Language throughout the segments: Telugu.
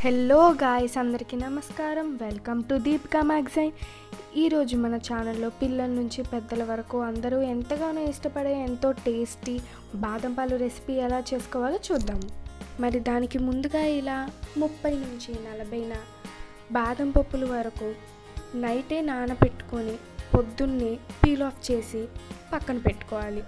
హలో గాయస్ అందరికీ నమస్కారం వెల్కమ్ టు దీపికా మ్యాగజైన్ ఈరోజు మన ఛానల్లో పిల్లల నుంచి పెద్దల వరకు అందరూ ఎంతగానో ఇష్టపడే ఎంతో టేస్టీ బాదం పాలు రెసిపీ ఎలా చేసుకోవాలో చూద్దాం మరి దానికి ముందుగా ఇలా ముప్పై నుంచి నలభై నా బాదం పప్పుల వరకు నైటే నానబెట్టుకొని పొద్దున్నే పీల్ ఆఫ్ చేసి పక్కన పెట్టుకోవాలి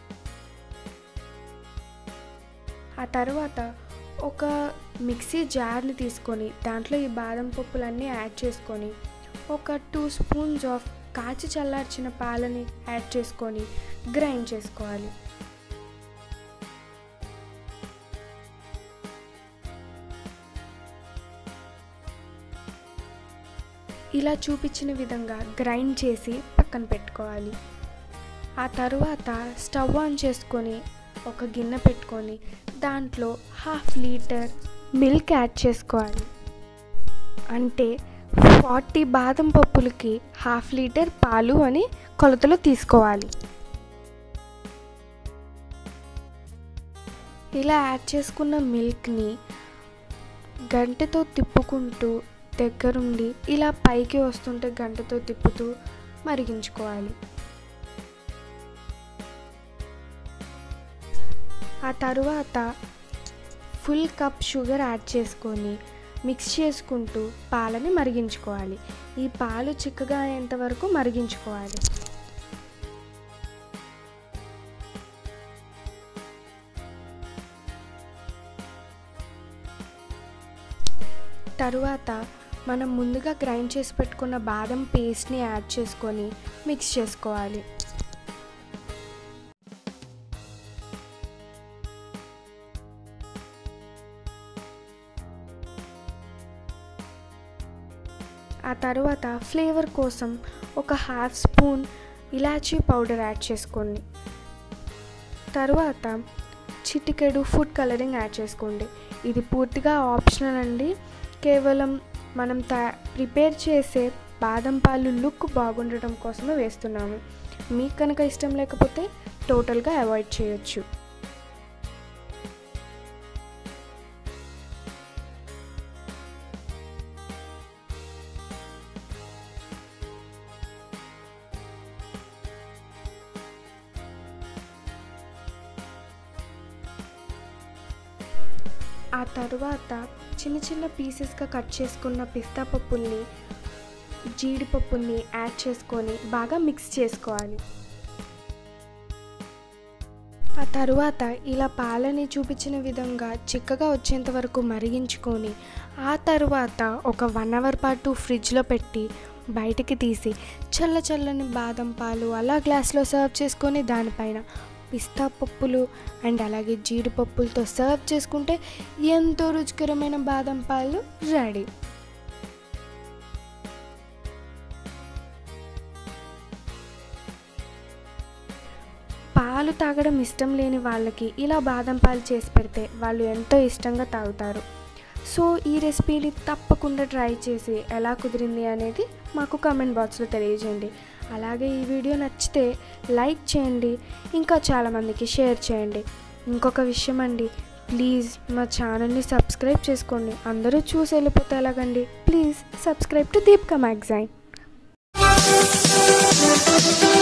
ఆ తర్వాత ఒక మిక్సీ జార్ని తీసుకొని దాంట్లో ఈ బాదం పప్పులన్నీ యాడ్ చేసుకొని ఒక టూ స్పూన్స్ ఆఫ్ కాచి చల్లార్చిన పాలని యాడ్ చేసుకొని గ్రైండ్ చేసుకోవాలి ఇలా చూపించిన విధంగా గ్రైండ్ చేసి పక్కన పెట్టుకోవాలి ఆ తర్వాత స్టవ్ ఆన్ చేసుకొని ఒక గిన్నె పెట్టుకొని దాంట్లో హాఫ్ లీటర్ మిల్క్ యాడ్ చేసుకోవాలి అంటే ఫార్టీ బాదం పప్పులకి హాఫ్ లీటర్ పాలు అని కొలతలో తీసుకోవాలి ఇలా యాడ్ చేసుకున్న మిల్క్ని గంటతో తిప్పుకుంటూ దగ్గరుండి ఇలా పైకి వస్తుంటే గంటతో తిప్పుతూ మరిగించుకోవాలి ఆ తరువాత ఫుల్ కప్ షుగర్ యాడ్ చేసుకొని మిక్స్ చేసుకుంటూ పాలని మరిగించుకోవాలి ఈ పాలు చిక్కగా అయ్యేంత వరకు మరిగించుకోవాలి తరువాత మనం ముందుగా గ్రైండ్ చేసి పెట్టుకున్న బాదం పేస్ట్ని యాడ్ చేసుకొని మిక్స్ చేసుకోవాలి ఆ తర్వాత ఫ్లేవర్ కోసం ఒక హాఫ్ స్పూన్ ఇలాచీ పౌడర్ యాడ్ చేసుకోండి తర్వాత చిటికెడు ఫుడ్ కలరింగ్ యాడ్ చేసుకోండి ఇది పూర్తిగా ఆప్షనల్ అండి కేవలం మనం తా ప్రిపేర్ చేసే బాదం పాలు లుక్ బాగుండటం కోసమే వేస్తున్నాము మీకు కనుక ఇష్టం లేకపోతే టోటల్గా అవాయిడ్ చేయొచ్చు ఆ తర్వాత చిన్న చిన్న పీసెస్గా కట్ చేసుకున్న పిస్తా పప్పుల్ని జీడిపప్పుల్ని యాడ్ చేసుకొని బాగా మిక్స్ చేసుకోవాలి ఆ తరువాత ఇలా పాలని చూపించిన విధంగా చిక్కగా వచ్చేంత వరకు మరిగించుకొని ఆ తర్వాత ఒక వన్ అవర్ పాటు ఫ్రిడ్జ్లో పెట్టి బయటికి తీసి చల్ల చల్లని బాదం పాలు అలా గ్లాస్లో సర్వ్ చేసుకొని దానిపైన పిస్తా పప్పులు అండ్ అలాగే జీడిపప్పులతో సర్వ్ చేసుకుంటే ఎంతో రుచికరమైన బాదం పాలు రెడీ పాలు తాగడం ఇష్టం లేని వాళ్ళకి ఇలా బాదం పాలు చేసి పెడితే వాళ్ళు ఎంతో ఇష్టంగా తాగుతారు సో ఈ రెసిపీని తప్పకుండా ట్రై చేసి ఎలా కుదిరింది అనేది మాకు కామెంట్ బాక్స్లో తెలియజేయండి అలాగే ఈ వీడియో నచ్చితే లైక్ చేయండి ఇంకా చాలామందికి షేర్ చేయండి ఇంకొక విషయం అండి ప్లీజ్ మా ఛానల్ని సబ్స్క్రైబ్ చేసుకోండి అందరూ చూసి వెళ్ళిపోతే ఎలాగండి please subscribe to Deepika magazine